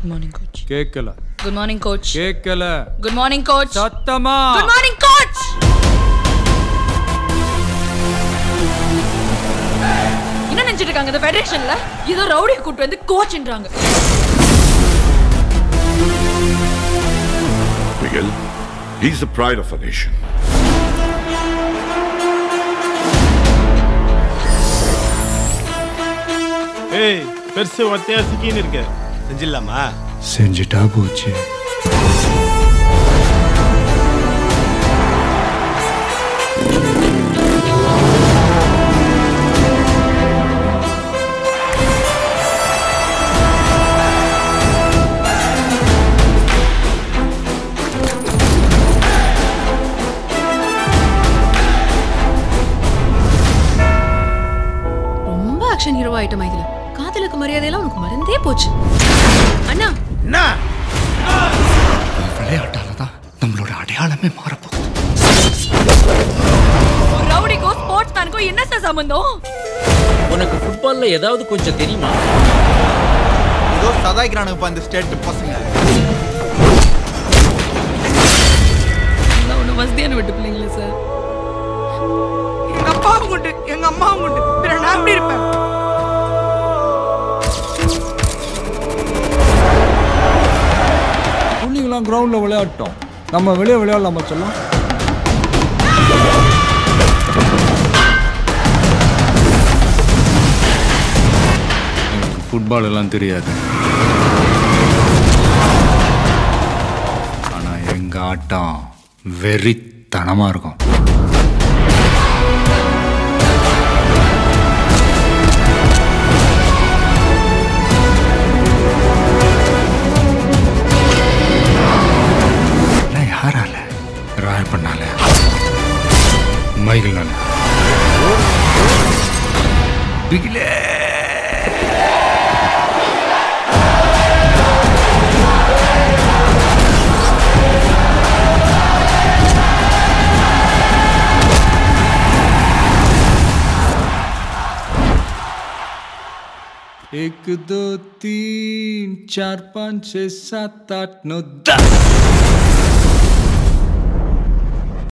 Good morning coach கேட்கல good morning coach கேட்கல good morning coach சத்தமா குட் மார்னிங் கோச் என்ன நினைச்சிட்டு இருக்காங்க இந்த ஃபெடரேஷன்ல ஏதோ ரவுடியை கூட்டு வந்து கோச்ன்றாங்க Miguel, he's the pride of a nation. ஏய் பெருசு ஒத்தையா சிக்கின்னு இருக்க செஞ்சிடலாமா செஞ்சுட்டா போச்சு ரொம்ப ஆக்ஷன் ஹீரோ ஆயிட்ட மைதில காதலுக்கு மரியாதையெல்லாம் உனக்கு மறந்தே போச்சு அண்ணா என்ன விளையாட்டால தான் நம்மளோட அடையாளமே மாறப்போகுது ஒரு ரவுடிக்கோ ஸ்போர்ட்ஸ் மேனுக்கோ என்ன சார் சம்பந்தம் உனக்கு ஃபுட்பால்ல ஏதாவது கொஞ்சம் தெரியுமா ஏதோ சதாய்க்கிறானுங்கப்பா இந்த ஸ்டேட் பசங்க எல்லாம் ஒண்ணு வசதியான விட்டு பிள்ளைங்களே சார் எங்க அப்பாவும் உண்டு எங்க அம்மாவும் உண்டு பிற நான் எப்படி இருப்பேன் புள்ளிங்களாம் கிரவுண்ட்ல விளையாட்டோம் நம்ம வெளியே விளையாடலாமா சொல்லும் எனக்கு ஃபுட்பால் எல்லாம் தெரியாது ஆனா எங்க ஆட்டம் வெறித்தனமா இருக்கும் எல்லாம் யாரால ராய் பண்ணால மைகிள்னால பிகிலே एक दो तीन चार पाँच छः सात आठ नौ दस